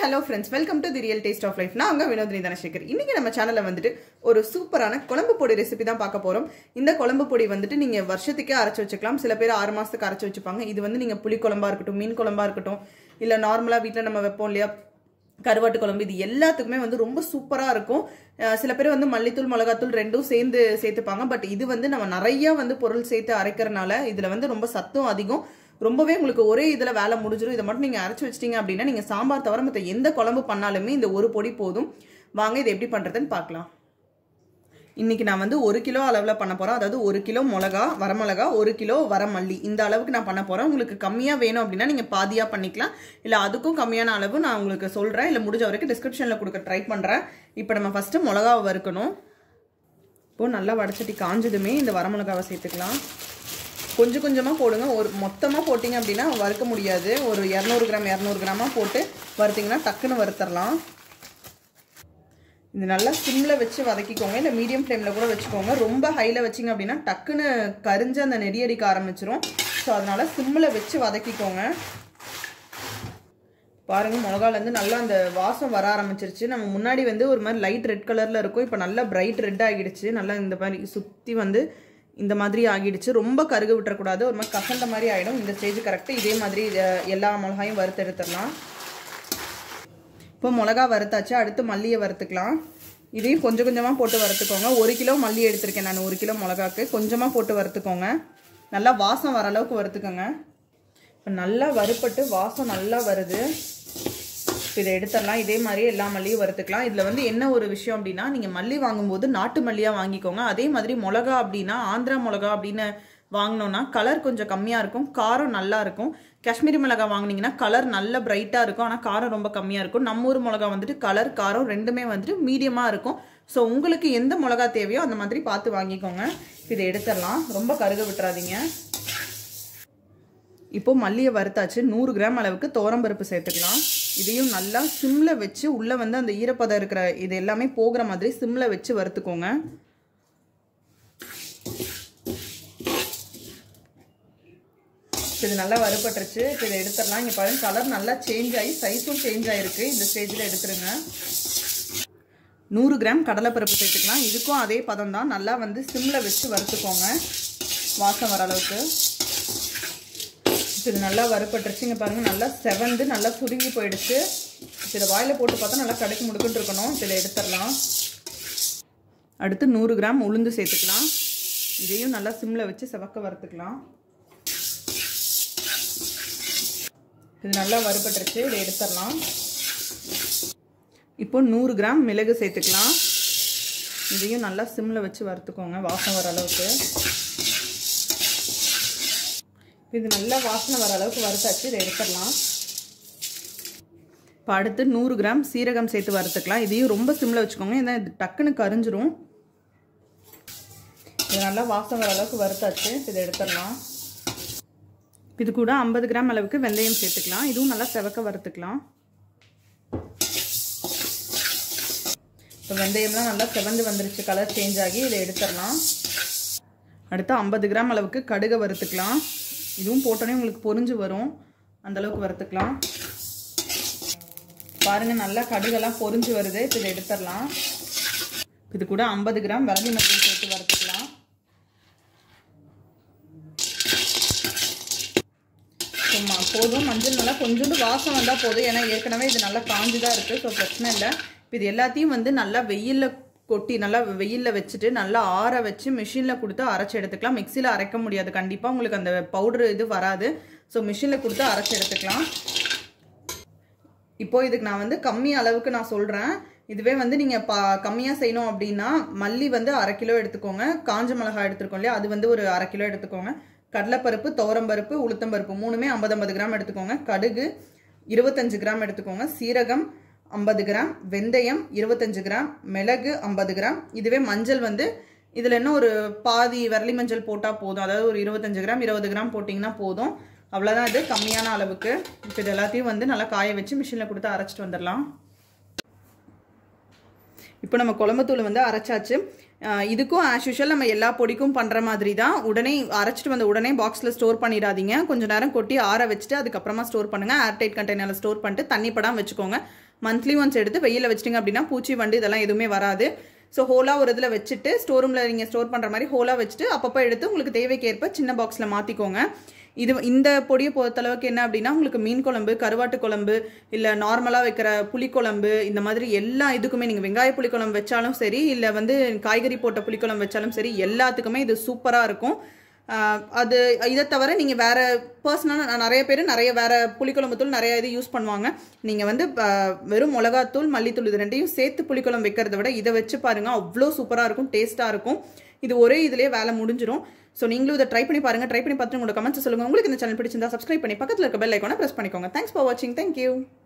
hello friends welcome to the real taste of life நான் அங்கே வினோதினி தனசேகர் இன்னைக்கு நம்ம சேனலில் வந்துட்டு ஒரு சூப்பரான குழம்பு பொடி ரெசிபி தான் பார்க்க போகிறோம் இந்த குழம்பு பொடி வந்துட்டு நீங்கள் வருஷத்துக்கே அரைச்சி வச்சுக்கலாம் சில பேர் ஆறு மாதத்துக்கு அரைச்சி வச்சுப்பாங்க இது வந்து நீங்கள் புளி குழம்பா இருக்கட்டும் மீன் குழம்பா இருக்கட்டும் இல்லை நார்மலாக வீட்டில் நம்ம வைப்போம் இல்லையா கருவாட்டு குழம்பு இது எல்லாத்துக்குமே வந்து ரொம்ப சூப்பராக இருக்கும் அஹ் சில பேர் வந்து மல்லித்தூள் மிளகாத்தூள் ரெண்டும் சேர்ந்து சேர்த்துப்பாங்க பட் இது வந்து நம்ம நிறைய வந்து பொருள் சேர்த்து அரைக்கிறனால இதில் வந்து ரொம்ப சத்தும் அதிகம் ரொம்பவே உங்களுக்கு ஒரே இதில் வேலை முடிஞ்சிடும் இதை மட்டும் நீங்கள் அரைச்சி வச்சிட்டீங்க அப்படின்னா நீங்கள் சாம்பார் தவிர மற்ற எந்த குழம்பு பண்ணாலுமே இந்த ஒரு பொடி போதும் வாங்க இது எப்படி பண்ணுறதுன்னு பார்க்கலாம் இன்னைக்கு நான் வந்து ஒரு கிலோ அளவில் பண்ண போகிறேன் அதாவது ஒரு கிலோ மிளகா வரமிளகா ஒரு கிலோ வரமல்லி இந்த அளவுக்கு நான் பண்ண போகிறேன் உங்களுக்கு கம்மியாக வேணும் அப்படின்னா நீங்கள் பாதியாக பண்ணிக்கலாம் இல்லை அதுக்கும் கம்மியான அளவு நான் உங்களுக்கு சொல்கிறேன் இல்லை முடிஞ்ச வரைக்கும் டிஸ்கிரிப்ஷனில் கொடுக்க ட்ரை பண்ணுறேன் இப்போ நம்ம ஃபஸ்ட்டு மிளகாவை வறுக்கணும் இப்போது நல்லா வடச்சட்டி காஞ்சதுமே இந்த வரமிளகாவை சேர்த்துக்கலாம் கொஞ்சம் கொஞ்சமாக போடுங்க ஒரு மொத்தமாக போட்டிங்க அப்படின்னா வறுக்க முடியாது ஒரு இரநூறு கிராம் இரநூறு கிராமாக போட்டு வறுத்திங்கன்னா டக்குன்னு வறுத்தரலாம் இது நல்லா சிம்மில் வச்சு வதக்கிக்கோங்க இல்லை மீடியம் ஃப்ளேமில் கூட வச்சுக்கோங்க ரொம்ப ஹையில் வச்சிங்க அப்படின்னா டக்குன்னு கரிஞ்சு அந்த நெடியடிக்க ஆரம்பிச்சிரும் ஸோ அதனால் சிம்மில் வச்சு வதக்கிக்கோங்க பாருங்க மிளகாலேருந்து நல்லா அந்த வாசம் வர ஆரம்பிச்சிருச்சு நம்ம முன்னாடி வந்து ஒரு மாதிரி லைட் ரெட் கலரில் இருக்கும் இப்போ நல்லா பிரைட் ரெட் ஆகிடுச்சு நல்லா இந்த மாதிரி சுற்றி வந்து இந்த மாதிரி ஆகிடுச்சு ரொம்ப கருக விட்டுறக்கூடாது ஒரு மாதிரி கசந்த மாதிரி ஆகிடும் இந்த ஸ்டேஜ் கரெக்டாக இதே மாதிரி எல்லா மிளகாயும் வறுத்து எடுத்துடலாம் இப்போ மிளகா வறுத்தாச்சு அடுத்து மல்லியை வறுத்துக்கலாம் இதையும் கொஞ்சம் கொஞ்சமாக போட்டு வறுத்துக்கோங்க ஒரு கிலோ மல்லி எடுத்திருக்கேன் நான் ஒரு கிலோ மிளகாக்கு கொஞ்சமாக போட்டு வறுத்துக்கோங்க நல்லா வாசம் வர அளவுக்கு வறுத்துக்கோங்க இப்போ நல்லா வறுப்பட்டு வாசம் நல்லா வருது இப்போ இதை எடுத்துடலாம் இதே மாதிரி எல்லா மல்லியும் வறுத்துக்கலாம் இதில் வந்து என்ன ஒரு விஷயம் அப்படின்னா நீங்கள் மல்லி வாங்கும்போது நாட்டு மல்லியாக வாங்கிக்கோங்க அதே மாதிரி மிளகா அப்படின்னா ஆந்திரா மிளகா அப்படின்னு வாங்கினோன்னா கலர் கொஞ்சம் கம்மியாக இருக்கும் காரம் நல்லா இருக்கும் காஷ்மீரி மிளகா வாங்கினீங்கன்னா கலர் நல்ல பிரைட்டாக இருக்கும் ஆனால் காரம் ரொம்ப கம்மியாக இருக்கும் நம்ம ஊர் மிளகா வந்துட்டு கலர் காரம் ரெண்டுமே வந்துட்டு மீடியமாக இருக்கும் ஸோ உங்களுக்கு எந்த மிளகா தேவையோ அந்த மாதிரி பார்த்து வாங்கிக்கோங்க இதை எடுத்துடலாம் ரொம்ப கருக விட்டுறாதீங்க இப்போ மல்லியை வறுத்தாச்சு நூறு கிராம் அளவுக்கு தோரம்பருப்பு சேர்த்துக்கலாம் இதையும் நல்லா சிம்மில் வச்சு உள்ளே வந்து அந்த ஈரப்பதம் இருக்கிற இது எல்லாமே போகிற மாதிரி சிம்மில் வச்சு வறுத்துக்கோங்க இது நல்லா வறுபட்டுருச்சு இப்போ இதை எடுத்துடலாம் இங்கே பாருங்க கலர் நல்லா சேஞ்ச் ஆகி சைஸும் சேஞ்ச் ஆகிருக்கு இந்த ஸ்டேஜில் எடுத்துருங்க நூறு கிராம் கடலைப்பருப்பு சேர்த்துக்கலாம் இதுக்கும் அதே பதம் தான் நல்லா வந்து சிம்மில் வச்சு வறுத்துக்கோங்க வாசம் வர அளவுக்கு இது நல்லா வறுப்பட்டுருச்சு இங்கே பாருங்கள் நல்லா செவந்து நல்லா சுருங்கி போயிடுச்சு இதை வாயில் போட்டு பார்த்தா நல்லா கடைக்கு முடுக்குன்னு இருக்கணும் இதில் எடுத்துடலாம் அடுத்து நூறு கிராம் உளுந்து சேர்த்துக்கலாம் இதையும் நல்லா சிம்மில் வச்சு செவக்க வறுத்துக்கலாம் இது நல்லா வறுபட்டுருச்சு இதை எடுத்துடலாம் இப்போ நூறு கிராம் மிளகு சேர்த்துக்கலாம் இதையும் நல்லா சிம்மில் வச்சு வறுத்துக்கோங்க வாசம் வர அளவுக்கு இது நல்லா வாசனை வர அளவுக்கு வறுத்தாச்சு இதை எடுத்துடலாம் இப்போ அடுத்து நூறு கிராம் சீரகம் சேர்த்து வறுத்துக்கலாம் இதையும் ரொம்ப சிம்மில் வச்சுக்கோங்க ஏன்னா இது டக்குன்னு கரிஞ்சிரும் இது நல்லா வாசம் வர அளவுக்கு வறுத்தாச்சு இதை எடுத்துடலாம் இது கூட ஐம்பது கிராம் அளவுக்கு வெந்தயம் சேர்த்துக்கலாம் இதுவும் நல்லா செவக்க வறுத்துக்கலாம் இப்போ வெந்தயம்லாம் நல்லா செவந்து வந்துருச்சு கலர் சேஞ்ச் ஆகி இதை எடுத்துடலாம் அடுத்து ஐம்பது கிராம் அளவுக்கு கடுகை வறுத்துக்கலாம் இதுவும் போட்டோன்னே உங்களுக்கு பொறிஞ்சு வரும் அந்தளவுக்கு வறுத்துக்கலாம் பாருங்கள் நல்லா கடுகெல்லாம் பொறிஞ்சு வருது இப்போ இதை எடுத்துடலாம் இது கூட ஐம்பது கிராம் விரலி மஞ்சள் சேர்த்து வறுத்துக்கலாம் சும்மா போதும் மஞ்சள் நல்லா கொஞ்சோண்டு வாசம் வந்தால் போதும் ஏன்னா ஏற்கனவே இது நல்லா காஞ்சி தான் இருக்குது ஸோ பிரச்சனை இல்லை இப்போ இது எல்லாத்தையும் வந்து நல்லா வெயிலில் கொட்டி நல்லா வெயிலில் வச்சுட்டு நல்லா ஆற வச்சு மிஷினில் கொடுத்து அரைச்சி எடுத்துக்கலாம் மிக்சியில் அரைக்க முடியாது கண்டிப்பாக உங்களுக்கு அந்த பவுட்ரு இது வராது ஸோ மிஷினில் கொடுத்து அரைச்சி எடுத்துக்கலாம் இப்போது இதுக்கு நான் வந்து கம்மி அளவுக்கு நான் சொல்கிறேன் இதுவே வந்து நீங்கள் பா கம்மியாக செய்யணும் அப்படின்னா மல்லி வந்து அரை கிலோ எடுத்துக்கோங்க காஞ்ச மிளகாய் எடுத்துருக்கோம் இல்லையா அது வந்து ஒரு அரை கிலோ எடுத்துக்கோங்க கடலைப்பருப்பு துவரம்பருப்பு உளுத்தம்பருப்பு மூணுமே ஐம்பது ஐம்பது கிராம் எடுத்துக்கோங்க கடுகு இருபத்தஞ்சு கிராம் எடுத்துக்கோங்க சீரகம் ஐம்பது கிராம் வெந்தயம் இருபத்தஞ்சு கிராம் மிளகு ஐம்பது கிராம் இதுவே மஞ்சள் வந்து இதில் என்ன ஒரு பாதி வரலி மஞ்சள் போட்டால் போதும் அதாவது ஒரு இருபத்தஞ்சு கிராம் இருபது கிராம் போட்டிங்கன்னா போதும் அவ்வளோதான் இது கம்மியான அளவுக்கு இப்போ இது எல்லாத்தையும் வந்து நல்லா காய வச்சு மிஷினில் கொடுத்து அரைச்சிட்டு வந்துடலாம் இப்போ நம்ம குழம்புத்தூள் வந்து அரைச்சாச்சு இதுக்கும் ஆஸ் யூஷுவல் நம்ம எல்லா பொடிக்கும் பண்ணுற மாதிரி தான் உடனே அரைச்சிட்டு வந்த உடனே பாக்ஸில் ஸ்டோர் பண்ணிடாதீங்க கொஞ்சம் நேரம் கொட்டி ஆற வச்சுட்டு அதுக்கப்புறமா ஸ்டோர் பண்ணுங்கள் ஏர்டைட் கண்டெய்னரில் ஸ்டோர் பண்ணிட்டு தண்ணி படாமல் வச்சுக்கோங்க மந்த்லி ஒன்ஸ் எடுத்து வெயிலில் வச்சிட்டிங்க அப்படின்னா பூச்சி வண்டு இதெல்லாம் எதுவுமே வராது ஸோ ஹோலாக ஒரு இதில் வச்சுட்டு ஸ்டோர் ரூமில் நீங்கள் ஸ்டோர் பண்ணுற மாதிரி ஹோலாக வச்சுட்டு அப்பப்போ எடுத்து உங்களுக்கு தேவைக்கு ஏற்ப சின்ன பாக்ஸில் மாற்றிக்கோங்க இது இந்த பொடியை பொறுத்தளவுக்கு என்ன அப்படின்னா உங்களுக்கு மீன் குழம்பு கருவாட்டு குழம்பு இல்லை நார்மலாக வைக்கிற புளிக்குழம்பு இந்த மாதிரி எல்லா இதுக்குமே நீங்கள் வெங்காய புளிக்குழம்பு வச்சாலும் சரி இல்லை வந்து காய்கறி போட்ட புளிக்குழம்பு வச்சாலும் சரி எல்லாத்துக்குமே இது சூப்பராக இருக்கும் ஆஹ் அது இதை தவிர நீங்கள் வேற பர்சனலாக நிறைய பேர் நிறைய வேற புளிக்குழம்பு தூள் நிறைய இது யூஸ் பண்ணுவாங்க நீங்கள் வந்து ஆஹ் வெறும் மிளகாத்தூள் மல்லித்தூள் இது ரெண்டையும் சேர்த்து புளிக்குழம்பு வைக்கிறத விட இதை வச்சு பாருங்க அவ்வளோ சூப்பராக இருக்கும் டேஸ்ட்டாக இருக்கும் இது ஒரே இதுலேயே வேலை முடிஞ்சிடும் ஸோ நீங்களும் இதை ட்ரை பண்ணி பாருங்க ட்ரை பண்ணி பார்த்துட்டு உங்களோட கமெண்ட்ஸ் சொல்லுங்க உங்களுக்கு இந்த சேனல் பிடிச்சிருந்தா சப்ஸ்கிரைப் பண்ணி பக்கத்தில் இருக்க பெல் ஐக்கானை ப்ரெஸ் பண்ணிக்கோங்க தேங்க்ஸ் ஃபார் வாட்சிங் தேங்க்யூ